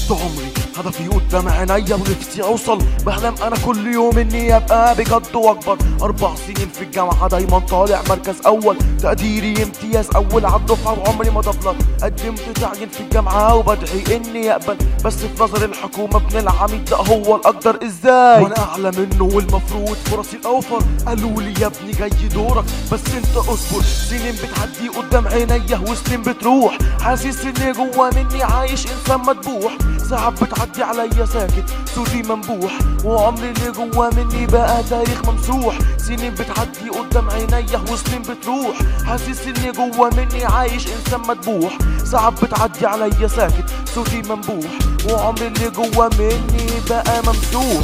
طول عمري هدفي قدام عينيا ونفسي اوصل بحلم انا كل يوم اني ابقى بجد واكبر اربع سنين في الجامعه دايما طالع مركز اول تقديري امتياز اول على الدفعه وعمري ما ضبلر قدمت تعيين في الجامعه وبدعي اني اقبل بس في نظر الحكومه ابن العميد ده هو الاقدر ازاي وانا اعلى منه والمفروض فرصي الاوفر قالوا لي يا ابني جاي دورك بس انت اصبر سنين بتعدي قدام عينيا وسنين بتروح حاسس اني جوا مني عايش انسان مدبوح ساعات بتعدي عليا ساكت صوتي منبوح وعمري اللي جوا مني بقى تاريخ ممسوح سنين بتعدي قدام عينيا وسنين بتروح حاسس اني جوا مني عايش انسان مدبوح ساعات بتعدي عليا ساكت صوتي منبوح وعمري اللي جوا مني بقى ممسوح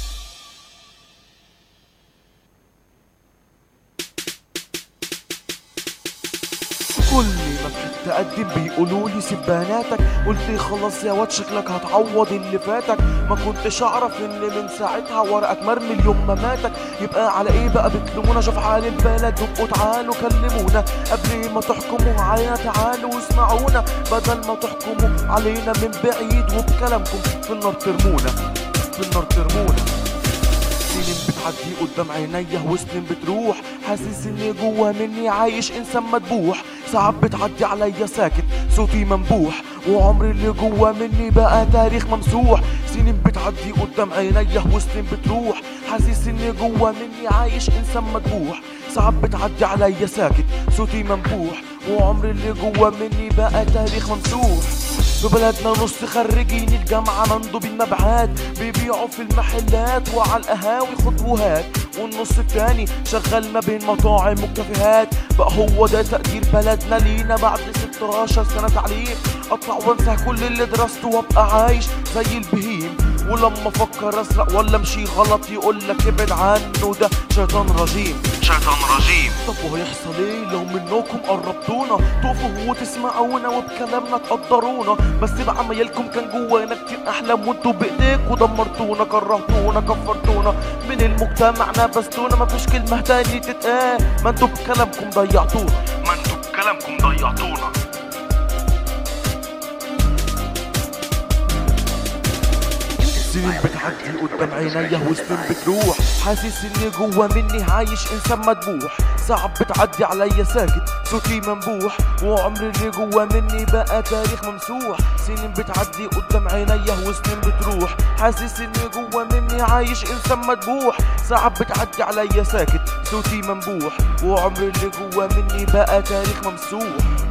كل ما كنت اقدم بيقولوا لي سيب بناتك قلت خلاص يا واد شكلك هتعوض اللي فاتك ما كنتش اعرف ان من ساعتها ورقك مرمي اليوم ما ماتك يبقى على ايه بقى بتلومونا شوف حال البلد وابقوا تعالوا كلمونا قبل ما تحكموا علينا تعالوا واسمعونا بدل ما تحكموا علينا من بعيد وبكلامكم في النار ترمونا في النار ترمونا سنين بتعدي قدام عينيا وسنين بتروح حاسس اني جوا مني عايش انسان مدبوح ساعات بتعدي عليا ساكت صوتي منبوح وعمري اللي جوا مني بقى تاريخ ممسوح سنين بتعدي قدام عينيا وسنين بتروح حاسس اني جوا مني عايش انسان مدبوح ساعات بتعدي عليا ساكت صوتي منبوح وعمري اللي جوا مني بقى تاريخ ممسوح في بلدنا نص خريجين الجامعة مندوبين مبيعات بيبيعوا في المحلات وعلى القهاوي خطوهات والنص التاني شغال ما بين مطاعم وكافيهات بقى هو ده تقدير بلدنا لينا بعد 16 سنة تعليم اطلع وانسى كل اللي درسته وابقى عايش زي البهيم ولما افكر اسرق ولا امشي غلط يقول لك ابعد عنه ده شيطان رجيم شيطان رجيم طب وهيحصل ايه لو منكم قربتونا تقفوا وتسمعونا وبكلامنا تقدرونا بس بعمايلكم كان جوانا كتير احلام وانتوا بايديكوا دمرتونا كرهتونا كفرتونا من المجتمع نبستونا مفيش كلمة تاني تتقال ما انتوا بكلامكم ضيعتونا ما انتوا بكلامكم ضيعتونا سنين بتعدي قدام عينيا وسنين بتروح حاسس اني جوا مني عايش انسان مدبوح ساعات بتعدي عليا ساكت صوتي منبوح وعمري اللي جوا مني بقى تاريخ ممسوح سنين بتعدي قدام عينيا وسنين بتروح حاسس اني جوا مني عايش انسان مدبوح ساعات بتعدي عليا ساكت صوتي منبوح وعمري اللي جوا مني بقى تاريخ ممسوح